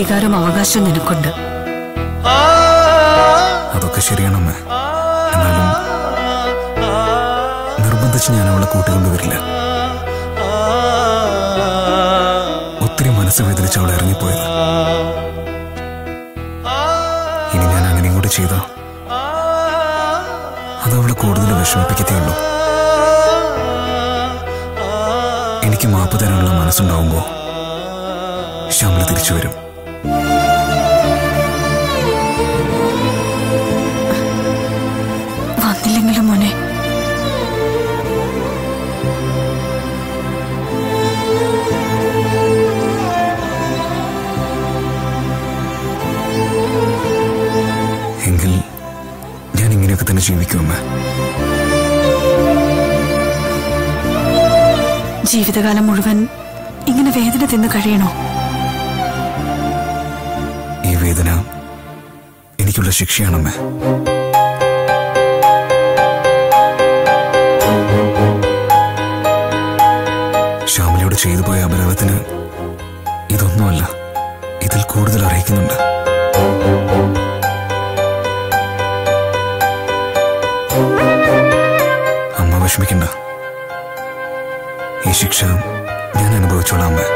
അധികാരവും അവകാശവും നിനക്കുണ്ട് അതൊക്കെ ശരിയാണമ്മ എന്നാലും നിർബന്ധിച്ച് ഞാൻ അവളെ കൂട്ടിക്കൊണ്ടുവരില്ല ഒത്തിരി മനസ്സ് വേദനിച്ച് അവൾ ഇറങ്ങിപ്പോയത് ഇനി ഞാൻ അങ്ങനെയും കൂടി ചെയ്താ അത് അവളെ കൂടുതൽ വിഷമിപ്പിക്കത്തേയുള്ളൂ എനിക്ക് മാപ്പ് തരാനുള്ള മനസ്സുണ്ടാവുമ്പോ ശ്യാമല തിരിച്ചു വരും വന്നില്ലെങ്കിലും മോനെ എങ്കിൽ ഞാൻ ഇങ്ങനെയൊക്കെ തന്നെ ജീവിക്കുമമ്മ ജീവിതകാലം മുഴുവൻ ഇങ്ങനെ വേദന തിന്ന് കഴിയണോ ഈ വേദന എനിക്കുള്ള ശിക്ഷയാണമ്മേ ശ്യാമലയോട് ചെയ്തു പോയ അപരാധത്തിന് ഇതൊന്നുമല്ല ഇതിൽ കൂടുതൽ അറിയിക്കുന്നുണ്ട് അമ്മ വിഷമിക്കണ്ട ഈ ശിക്ഷ ഞാൻ അനുഭവിച്ചോളാം അമ്മ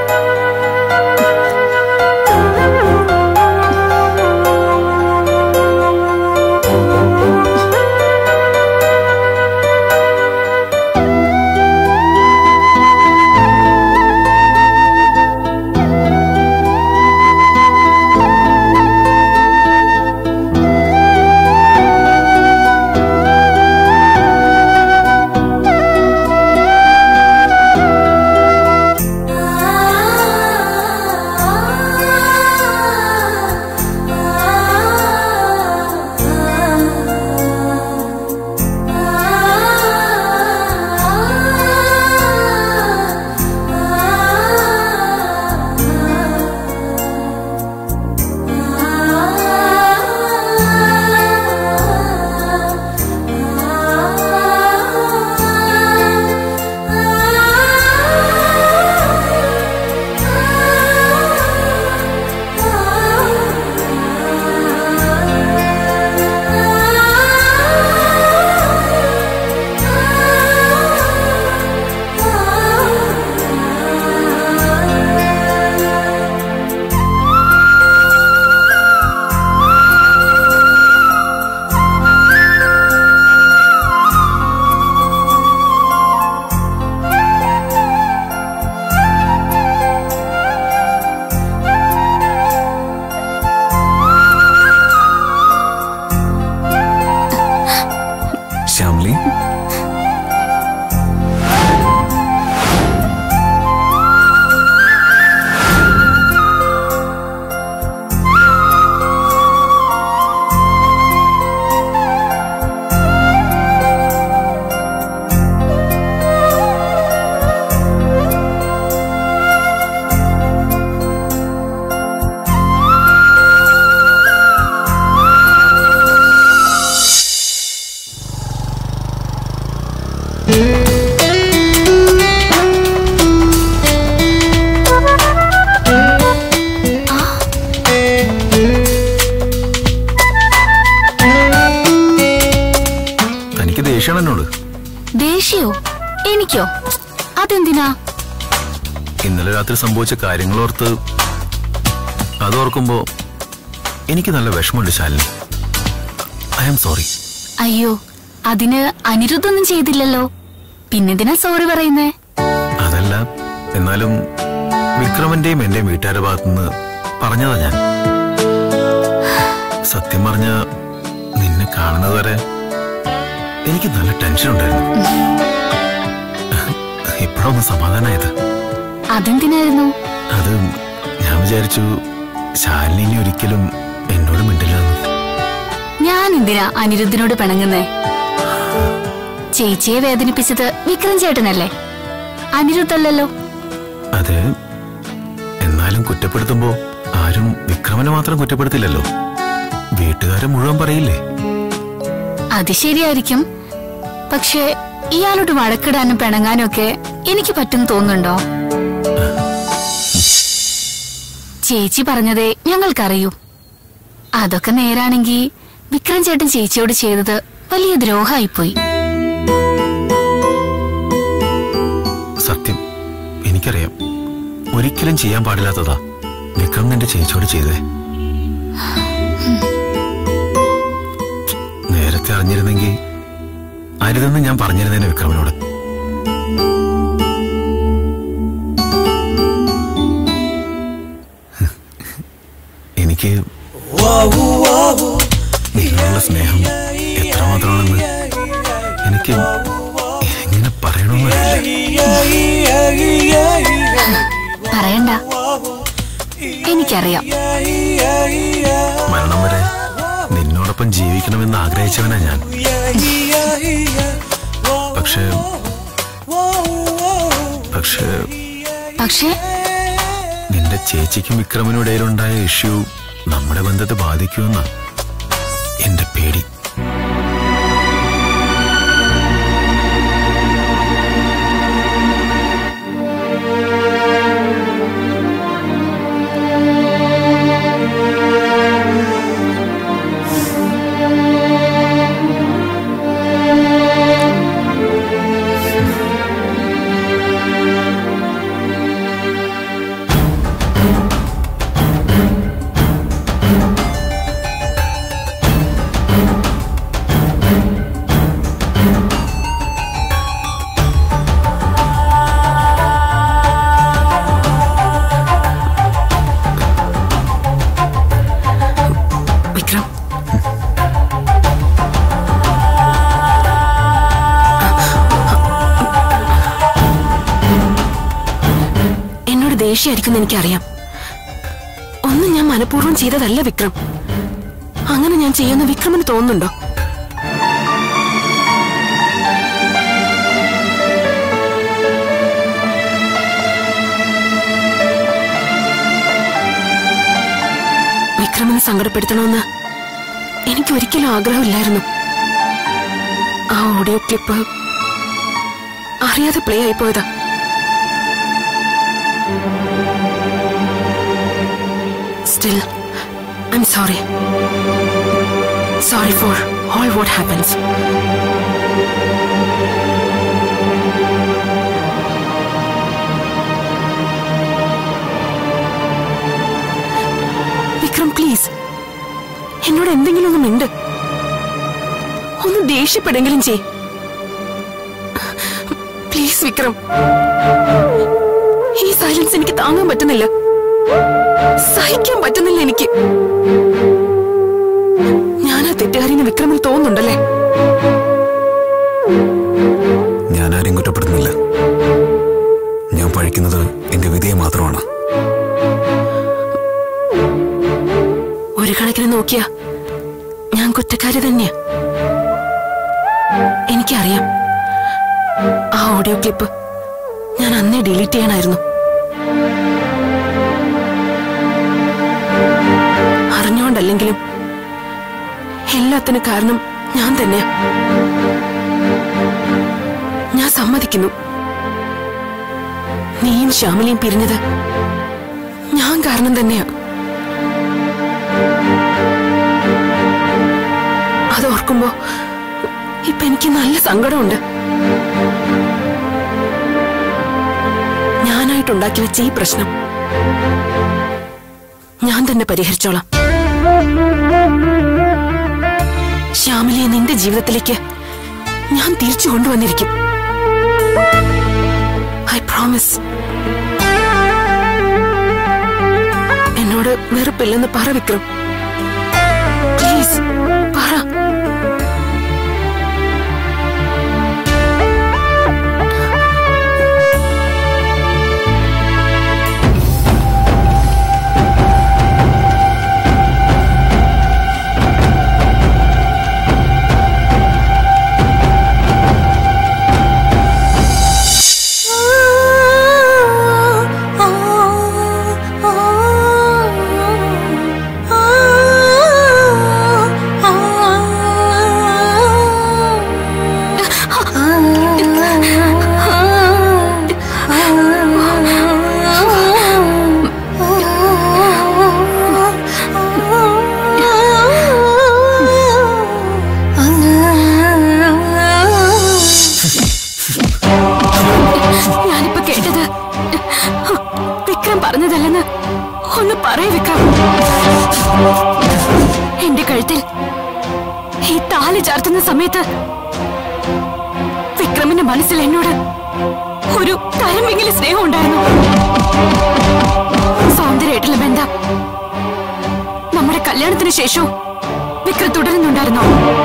ശ്യാമലി തനിക്ക് ദേഷ്യമാണ് എന്നോട് ദേഷ്യോ എനിക്കോ അതെന്തിനാ ഇന്നലെ രാത്രി സംഭവിച്ച കാര്യങ്ങളോർത്ത് അതോർക്കുമ്പോ എനിക്ക് നല്ല വിഷമമുണ്ട് ശാലിനി ഐ ആം സോറി അയ്യോ അതിന് അനിരുദ്ധൊന്നും ചെയ്തില്ലല്ലോ പിന്നെന്തിനാ സോറി പറയുന്നേ അതല്ല എന്നാലും വിക്രമന്റെയും എന്റെയും വീട്ടുകാരുടെ ഭാഗത്തുനിന്ന് പറഞ്ഞതാ ഞാൻ സത്യം പറഞ്ഞ നിന്നെ കാണുന്നത് വരെ എനിക്ക് നല്ല ടെൻഷൻ ഉണ്ടായിരുന്നു ഇപ്പോഴൊന്ന് സമാധാനായത് അതെന്തിനായിരുന്നു അത് ഞാൻ വിചാരിച്ചു ശാലിനി ഇനി ഒരിക്കലും എന്നോട് മിണ്ടില്ലെന്ന് ഞാൻ എന്തിനാ അനിരുദ്ധനോട് പിണങ്ങുന്നേ ചേച്ചിയെ വേദനിപ്പിച്ചത് വിക്രം ചേട്ടനല്ലേ അനിരുദ്ധല്ലല്ലോ അത് എന്നാലും കുറ്റപ്പെടുത്തുമ്പോ ആരും വിക്രമനെ മാത്രം കുറ്റപ്പെടുത്തില്ലല്ലോ വീട്ടുകാരെ മുഴുവൻ പറയില്ലേ അത് ശരിയായിരിക്കും പക്ഷേ ഇയാളോട് വഴക്കിടാനും പിണങ്ങാനും ഒക്കെ എനിക്ക് പറ്റും തോന്നുന്നുണ്ടോ ചേച്ചി പറഞ്ഞതേ ഞങ്ങൾക്കറിയൂ അതൊക്കെ നേരാണെങ്കി വിക്രം ചേട്ടൻ ചേച്ചിയോട് ചെയ്തത് വലിയ ദ്രോഹമായിപ്പോയി സത്യം എനിക്കറിയാം ഒരിക്കലും ചെയ്യാൻ പാടില്ലാത്തതാ വിക്രം നിന്റെ ചേച്ചിയോട് ചെയ്തേ നേരത്തെ അറിഞ്ഞിരുന്നെങ്കിൽ അരുതെന്ന് ഞാൻ പറഞ്ഞിരുന്നേനെ വിക്രമിനോട് എനിക്ക് നിങ്ങളുടെ സ്നേഹം എത്രമാത്രമാണെന്ന് എനിക്ക് എങ്ങനെ പറയണമെന്നറിയില്ല പറയണ്ട എനിക്കറിയാം മരണം വരെ നിന്നോടൊപ്പം ജീവിക്കണമെന്ന് ആഗ്രഹിച്ചവനാ ഞാൻ പക്ഷേ പക്ഷേ പക്ഷേ നിന്റെ ചേച്ചിക്കും വിക്രമിനും ഇടയിലുണ്ടായ ഇഷ്യൂ നമ്മുടെ ബന്ധത്തെ ബാധിക്കുമെന്നാ എന്റെ പേടി വിക്രം എന്നോട് ദേഷ്യമായിരിക്കും എനിക്കറിയാം ഒന്നും ഞാൻ മനഃപൂർവ്വം ചെയ്തതല്ല വിക്രം അങ്ങനെ ഞാൻ ചെയ്യുന്ന വിക്രമിന് തോന്നുന്നുണ്ടോ വിക്രമിനെ സങ്കടപ്പെടുത്തണമെന്ന് എനിക്ക് ഒരിക്കലും ആഗ്രഹമില്ലായിരുന്നു ആ ഓഡിയോ ക്ലിപ്പ് അറിയാതെ പ്ലേ ആയിപ്പോയതാ still I am sorry sorry for all what happens Vikram please എന്നോട് എന്തെങ്കിലും ഒന്ന് മിണ്ട് ഒന്ന് ദേഷ്യപ്പെടുമെങ്കിലും ചെയ് പ്ലീസ് വിക്രം ഈ സൈലൻസ് എനിക്ക് താങ്ങാൻ പറ്റുന്നില്ല സഹിക്കാൻ പറ്റുന്നില്ല എനിക്ക് ഞാനാ തെറ്റുകാരിന്ന് വിക്രമിന് തോന്നുന്നുണ്ടല്ലേ ഞാൻ ആരെയും കുറ്റപ്പെടുന്നില്ല ഞാൻ പഴിക്കുന്നത് എന്റെ വിധിയെ മാത്രമാണ് ഒരു കണക്കിന് നോക്കിയാ ഞാൻ കുറ്റക്കാരി തന്നെയാ എനിക്കറിയാം ആ ഓഡിയോ ക്ലിപ്പ് ഞാൻ അന്നേ ഡിലീറ്റ് ചെയ്യണമായിരുന്നു അറിഞ്ഞോണ്ടല്ലെങ്കിലും എല്ലാത്തിനും കാരണം ഞാൻ തന്നെയാ ഞാൻ സമ്മതിക്കുന്നു നീയും ശ്യാമലയും പിരിഞ്ഞത് ഞാൻ കാരണം തന്നെയാ അത് ഓർക്കുമ്പോ ഇപ്പൊ എനിക്ക് നല്ല സങ്കടമുണ്ട് ഞാനായിട്ടുണ്ടാക്കി വെച്ച ഈ പ്രശ്നം ഞാൻ തന്നെ പരിഹരിച്ചോളാം ശ്യാമിലിയെ നിന്റെ ജീവിതത്തിലേക്ക് ഞാൻ തിരിച്ചു കൊണ്ടുവന്നിരിക്കും ഐ പ്രോമിസ് എന്നോട് വെറുപ്പില്ലെന്ന് പറ വിക്രം പ്ലീസ് പറ ആ ഈ താലി ചാർത്തുന്ന സമയത്ത് വിക്രമിന്റെ മനസ്സിൽ എന്നോട് ഒരു തരമെങ്കിലും സ്നേഹം ഉണ്ടായിരുന്നു സൗന്ദര്യമായിട്ടുള്ള ബന്ധം നമ്മുടെ കല്യാണത്തിന് ശേഷവും വിക്രം തുടരുന്നുണ്ടായിരുന്നോ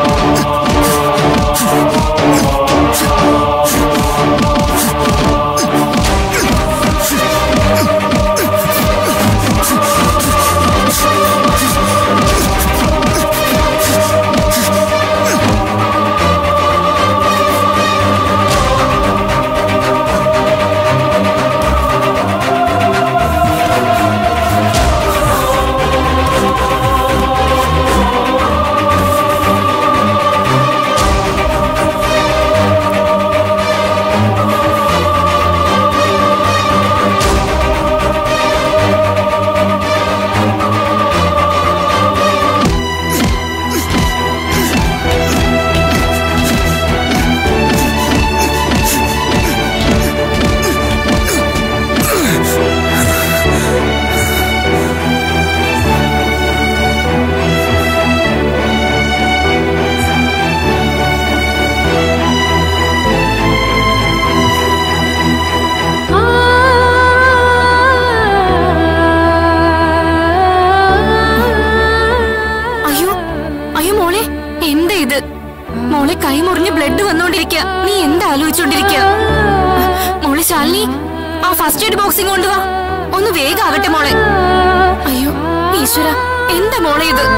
അയ്യോ അയ്യോ മോളെ എന്താ ഇത് മോളെ കൈ മുറിഞ്ഞ് ബ്ലഡ് വന്നോണ്ടിരിക്കുക നീ എന്താ ആലോചിച്ചോണ്ടിരിക്കുക മോളെ ശാലിനി ആ ഫസ്റ്റ് എയ്ഡ് ബോക്സിംഗ് കൊണ്ടുവാ ഒന്ന് വേഗാകട്ടെ മോളെ അയ്യോ ഈശ്വര എന്താ മോളെ ഇത്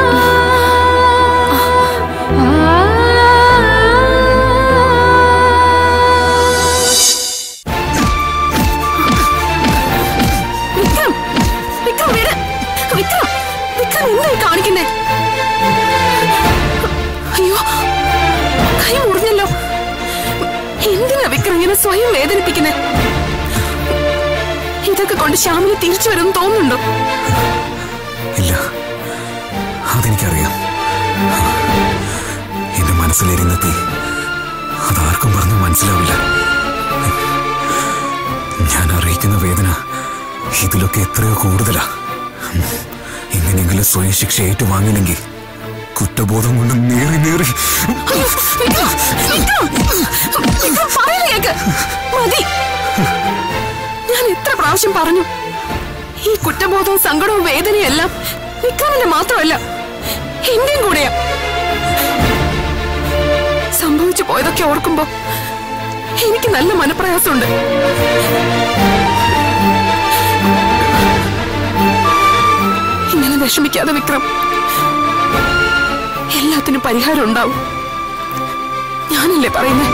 വിക്രം വിക്രം വിട് വിക്രം വിക്രം എന്തായി കാണിക്കുന്നേ അയ്യോ കൈ മുറിഞ്ഞല്ലോ എന്തിനാ വിക്രം ഇങ്ങനെ സ്വയം വേദനിപ്പിക്കുന്നേ ഇതൊക്കെ കൊണ്ട് ശ്യാമിന് തിരിച്ചു വരുമെന്ന് തോന്നുന്നുണ്ടോ ഇല്ല അതെനിക്കറിയാം എന്റെ മനസ്സിലെരിയുന്ന തീ അതാർക്കും പറഞ്ഞു മനസ്സിലാവില്ല ഞാൻ അറിയിക്കുന്ന വേദന ഇതിലൊക്കെ എത്രയോ കൂടുതലാ എങ്ങനെയെങ്കിലും സ്വയം ശിക്ഷ ഏറ്റുവാങ്ങിയില്ലെങ്കിൽ കുറ്റബോധം കൊണ്ട് നേറി നേറി അയ്യോ, വിക്രം, വിക്രം, വിക്രം, പറയുന്നത് കേക്ക്. മതി ഞാൻ എത്ര പ്രാവശ്യം പറഞ്ഞു ഈ കുറ്റബോധവും സങ്കടവും വേദനയും എല്ലാം വിക്രമിന്റെ മാത്രമല്ല എന്റെയും കൂടെയാ സംഭവിച്ചു പോയതൊക്കെ ഓർക്കുമ്പോ എനിക്ക് നല്ല മനപ്രയാസമുണ്ട് ഇങ്ങനെ വിഷമിക്കാതെ വിക്രം എല്ലാത്തിനും പരിഹാരം ഉണ്ടാവും ഞാനല്ലേ പറയുന്നേ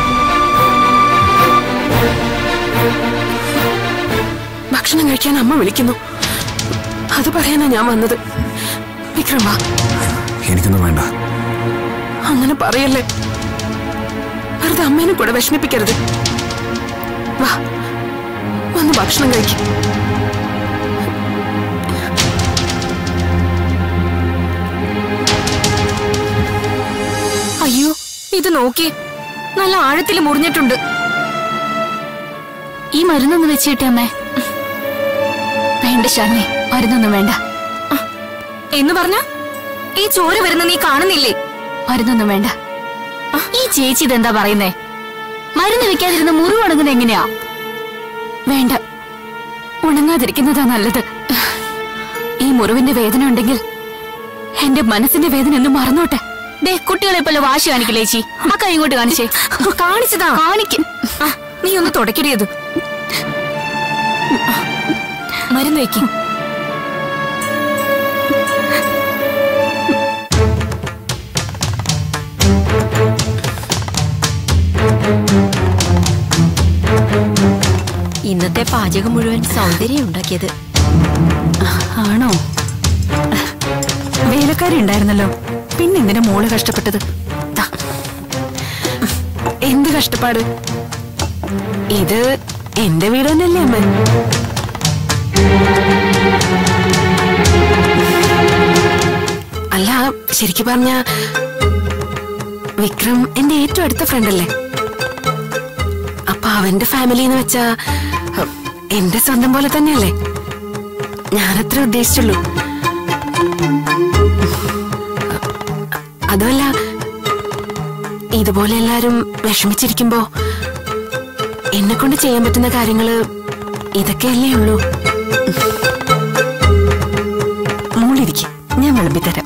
ഭക്ഷണം കഴിക്കാൻ അമ്മ വിളിക്കുന്നു അത് പറയാനാ ഞാൻ വന്നത് വിക്രം വാ എനിക്കൊന്നും വേണ്ട അങ്ങനെ പറയല്ലേ വെറുതെ അമ്മേനെ കൂടെ വിഷമിപ്പിക്കരുത് വാ വന്ന് ഭക്ഷണം കഴിക്കും അയ്യോ ഇത് നോക്കി നല്ല ആഴത്തിൽ മുറിഞ്ഞിട്ടുണ്ട് ഈ മരുന്നൊന്ന് വെച്ചിട്ടേ അമ്മേ വേണ്ട ശാലിനി മരുന്നൊന്നും വേണ്ട എന്ന് പറഞ്ഞ ഈ ചോര വരുന്ന നീ കാണുന്നില്ലേ മരുന്നൊന്നും വേണ്ട ഈ ചേച്ചി ഇതെന്താ പറയുന്നേ മരുന്ന് വെക്കാതിരുന്ന മുറിവ് ഉണങ്ങുന്നത് എങ്ങനെയാ വേണ്ട ഉണങ്ങാതിരിക്കുന്നതാ നല്ലത് ഈ മുറിവിന്റെ വേദന ഉണ്ടെങ്കിൽ എന്റെ മനസ്സിന്റെ വേദന ഒന്ന് മറന്നോട്ടെ ദേ കുട്ടികളെ പോലെ വാശി കാണിക്കില്ലേ ചേച്ചി ആ കൈ ഇങ്ങോട്ട് കാണിച്ചേ കാണിച്ചതാ കാണിക്കും നീ ഒന്ന് തുടക്കടിയത് മരുന്ന് വെക്കും ഇന്നത്തെ പാചകം മുഴുവൻ സൗന്ദര്യം ഉണ്ടാക്കിയത് ആണോ വേലക്കാരി ഉണ്ടായിരുന്നല്ലോ പിന്നെന്തിനാ മോള് കഷ്ടപ്പെട്ടത് ദാ. എന്ത് കഷ്ടപ്പാട് ഇത് എന്റെ വീട് തന്നെയല്ലേ അമ്മ അല്ല ശരിക്കും പറഞ്ഞ വിക്രം എന്റെ ഏറ്റവും അടുത്ത ഫ്രണ്ടല്ലേ അപ്പൊ അവന്റെ ഫാമിലി എന്ന് വെച്ചാ ഹ്, എന്റെ സ്വന്തം പോലെ തന്നെയല്ലേ ഞാനത്ര ഉദ്ദേശിച്ചുള്ളൂ അതുമല്ല ഇതുപോലെ എല്ലാരും വിഷമിച്ചിരിക്കുമ്പോ എന്നെ കൊണ്ട് ചെയ്യാൻ പറ്റുന്ന കാര്യങ്ങള് ഇതൊക്കെയല്ലേ ഉള്ളൂ മോളിരിക്കും ഞാൻ വിളമ്പിത്തരാം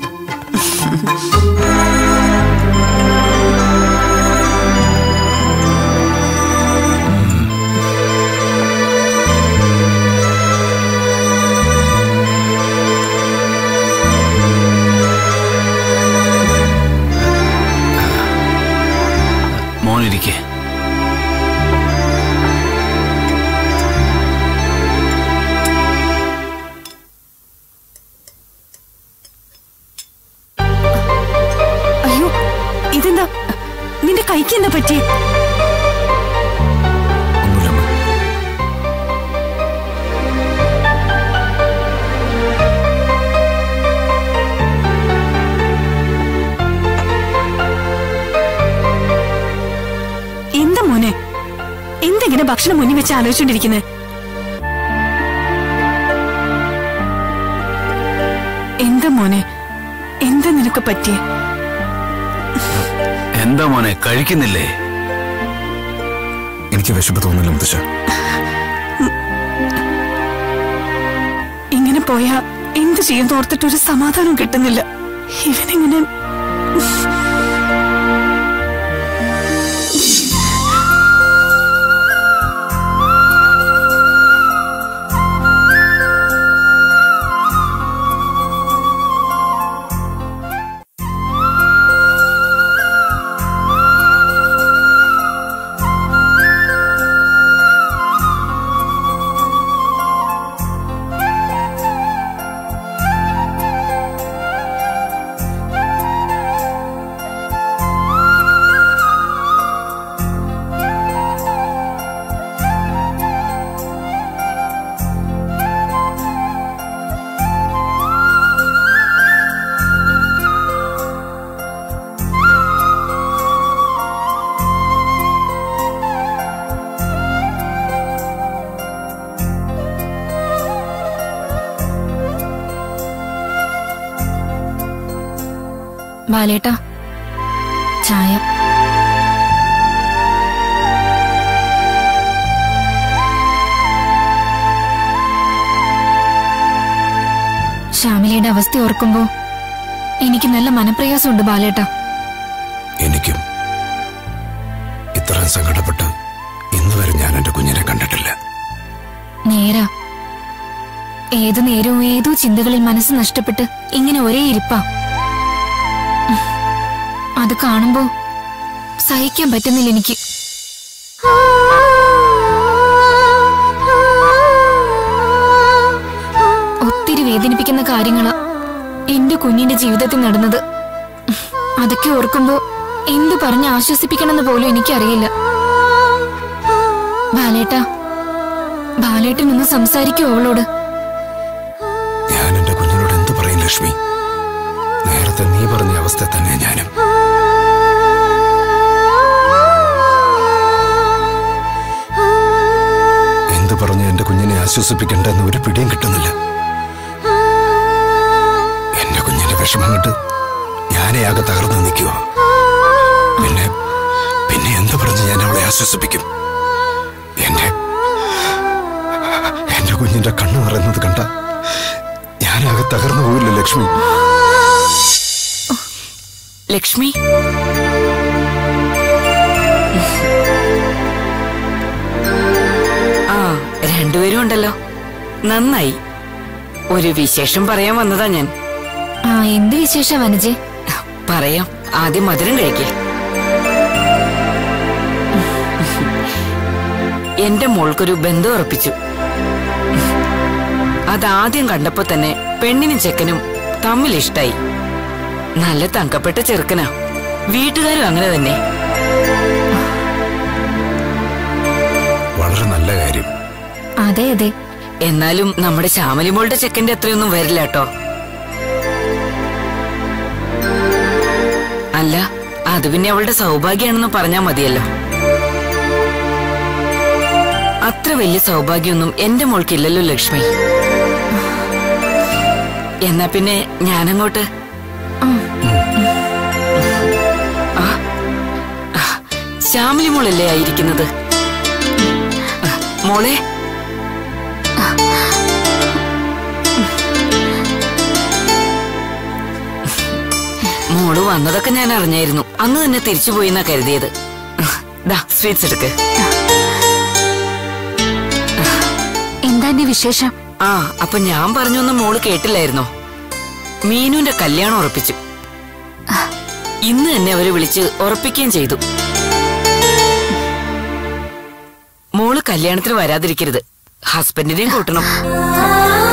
മോനിരിക്കേ അയ്യോ ഇതെന്താ നിന്റെ കൈക്ക് എന്താ പറ്റിയേ ഒന്നുമില്ല അമ്മ. എന്താ മോനെ എന്തെങ്ങനെ ഭക്ഷണം മുന്നിൽ വെച്ച് ആലോചിച്ചോണ്ടിരിക്കുന്നത് എന്താ മോനെ എന്താ നിനക്ക് പറ്റിയേ എന്താ മോനെ കഴിക്കുന്നില്ലേ എനിക്ക് വിശപ്പ് തോന്നില്ല മുത്തശ്ശ ഇങ്ങനെ പോയാ എന്ത് ചെയ്യും തോർത്തിട്ട് ഒരു സമാധാനം കിട്ടുന്നില്ല ഇവനിങ്ങനെ ബാലേട്ടാ ചായ ശ്യാമിലിയുടെ അവസ്ഥ ഓർക്കുമ്പോ എനിക്ക് നല്ല മനപ്രയാസമുണ്ട് ബാലേട്ടാ എനിക്കും ഇത്രയും സങ്കടപ്പെട്ട് ഇന്ന് വരെ ഞാൻ എന്റെ കുഞ്ഞിനെ കണ്ടിട്ടില്ല നേരാ ഏതു നേരവും ഏതോ ചിന്തകളിൽ മനസ്സ് നഷ്ടപ്പെട്ട് ഇങ്ങനെ ഒരേ ഇരിപ്പാ ഉം. അത് കാണുമ്പോ സഹിക്കാൻ പറ്റുന്നില്ല എനിക്ക് ഒത്തിരി വേദനിപ്പിക്കുന്ന കാര്യങ്ങളാ എന്റെ കുഞ്ഞിന്റെ ജീവിതത്തിൽ നടന്നത് ഉം. അതൊക്കെ ഓർക്കുമ്പോ എന്തു പറഞ്ഞ് ആശ്വസിപ്പിക്കണമെന്ന് പോലും എനിക്കറിയില്ല ബാലേട്ടാ ബാലേട്ടൻ ഒന്ന് സംസാരിക്കോ അവളോട് ഞാൻ എന്റെ കുഞ്ഞിനോട് എന്തു പറയും ലക്ഷ്മി നേരത്തെ നീ പറഞ്ഞ അവസ്ഥ തന്നെ ഞാനും എന്തു പറഞ്ഞ് എന്റെ കുഞ്ഞിനെ ആശ്വസിപ്പിക്കേണ്ടെന്ന് ഒരു പിടിയും കിട്ടുന്നില്ല എന്റെ കുഞ്ഞിന്റെ വിഷമം കണ്ട് ഞാനേ ആകെ തകർന്നു നിൽക്കുക പിന്നെ പിന്നെ എന്ത് പറഞ്ഞ് ഞാൻ അവളെ ആശ്വസിപ്പിക്കും എന്റെ എന്റെ കുഞ്ഞിന്റെ കണ്ണു നിറയുന്നത് കണ്ട ഞാനാകെ തകർന്നു പോയില്ല ലക്ഷ്മി ലക്ഷ്മി ആ രണ്ടുപേരും ഉണ്ടല്ലോ നന്നായി ഒരു വിശേഷം പറയാൻ വന്നതാ ഞാൻ ആ എന്ത് വിശേഷ വനജെ പറയാം ആദ്യം മധുരം കഴിക്കേ എന്റെ മോൾക്കൊരു ബന്ധം ഉറപ്പിച്ചു അതാദ്യം കണ്ടപ്പോ തന്നെ പെണ്ണിനും ചെക്കനും തമ്മിൽ ഇഷ്ടായി നല്ല തങ്കപ്പെട്ട ചെറുക്കനാ വീട്ടുകാരും അങ്ങനെ തന്നെ വളരെ നല്ല കാര്യം അതെ അതെ എന്നാലും നമ്മുടെ ശ്യാമലിമോളുടെ ചെക്കന്റെ അത്രയൊന്നും വരില്ല കേട്ടോ അല്ല അത് പിന്നെ അവളുടെ സൗഭാഗ്യാണെന്ന് പറഞ്ഞാ മതിയല്ലോ അത്ര വലിയ സൗഭാഗ്യമൊന്നും എന്റെ മോൾക്കില്ലല്ലോ ലക്ഷ്മി എന്നാ പിന്നെ ഞാനങ്ങോട്ട് ആ ശ്യാമിലി മോളല്ലേ ആയിരിക്കുന്നത് ആ, മോളെ മോള് വന്നതൊക്കെ ഞാൻ അറിഞ്ഞായിരുന്നു അന്ന് തന്നെ തിരിച്ചു പോയി എന്നാ കരുതിയത് ദാ സ്വീറ്റ്സ് എടുക്ക് എന്താ എന്റെ വിശേഷം ആ അപ്പൊ ഞാൻ പറഞ്ഞൊന്നും മോള് കേട്ടില്ലായിരുന്നോ മീനുവിന്റെ കല്യാണം ഉറപ്പിച്ചു ഇന്ന് തന്നെ അവരെ വിളിച്ച് ഉറപ്പിക്കുകയും ചെയ്തു മോള് കല്യാണത്തിന് വരാതിരിക്കരുത് ഹസ്ബൻഡിനെയും കൂട്ടണം